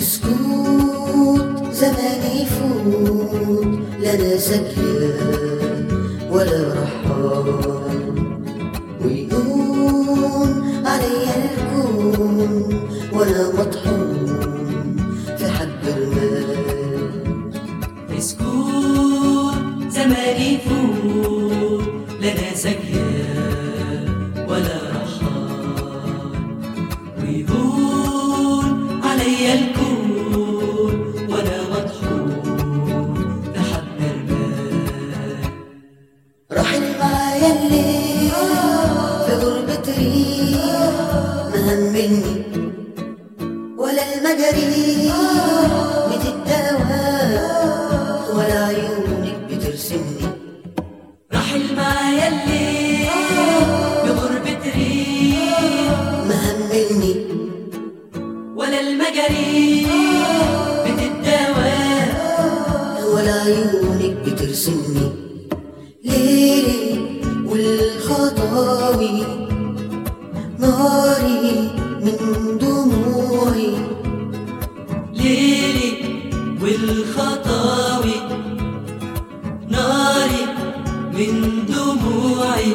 سكوت زمان يفوت لا انا ساكية ولا رحال ويهون عليا الكون وانا مطحون في حب المال اسكت زمان يفوت لنا سكية ولا رحال ويهون عليا الكون وانا مطحون لحد المال رحل معايا الليل في غربة ريح مهمني ولا المجاري بتداوى ولا عيونك بترسمني رحل معايا الليل بغربة ريح مهمني ولا المجاري بتداوى ولا عيونك بترسمني ليلي والخطاوي ناري من دموعي ليلي والخطاوي ناري من دموعي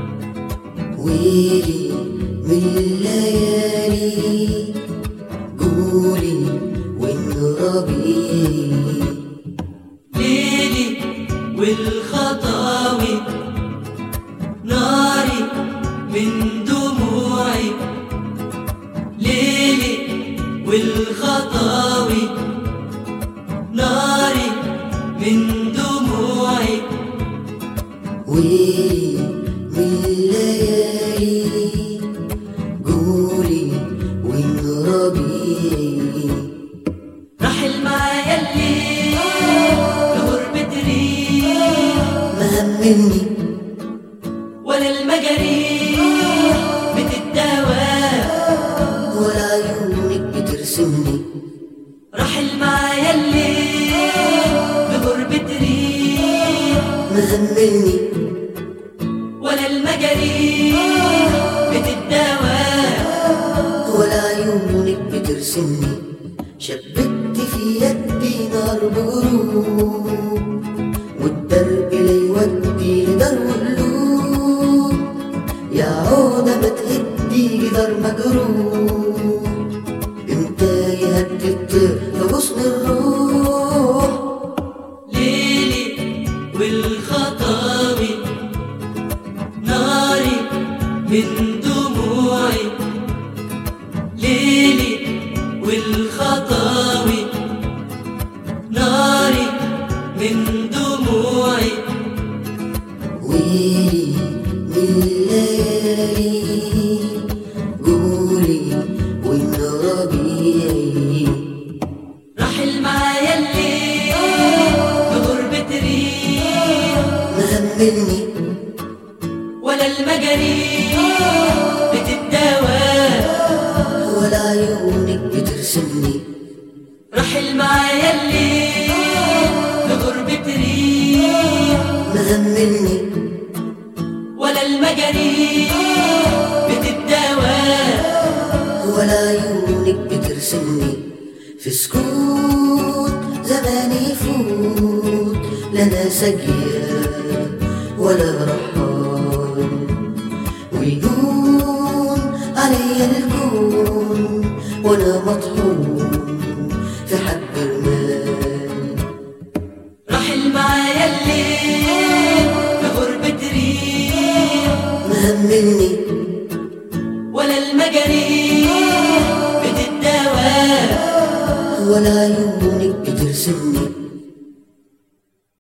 ويلي من الليالي قولي وين ربيعي ليلي والخطاوي ناري من دموعي ليلي والخطاوي ناري من دموعي ويلي من الليالي قولي وين ربيعي رحل معايا الليل لغربة ريح مهمني ولا المجاريح بتداوى ولا عيونك بترسمني رحل معايا الليل بغربة ريح مهمني ولا المجاريح بتداوى ولا عيونك بترسمني شبكت في يدي نار بغروب والدرب لا يودي لدار قلوب يا عودة ما تهدي جدار مجروح امتى يهدي الطير في غصن الروح ليلي والخطاوي ناري من دموعي ليلي والخطاوي ناري من دموعي ويلي من الليالي قولي وين ربيعي رحل معايا الليل بغربة ريح مهمني ولا المجاريح بتداوى ولا عيونك بترسمني رحل معايا الليل بغربة ريح مهمني ولا المجاريح بتداوى ولا عيونك بترسمني في سكوت زمان يفوت لا انا ساقية ولا رحال ويهون عليا الكون وانا مطحون في حب المال رحل معايا الليل بغربة ريح مهمني ولا المجاريح بتداوى ولا عيونك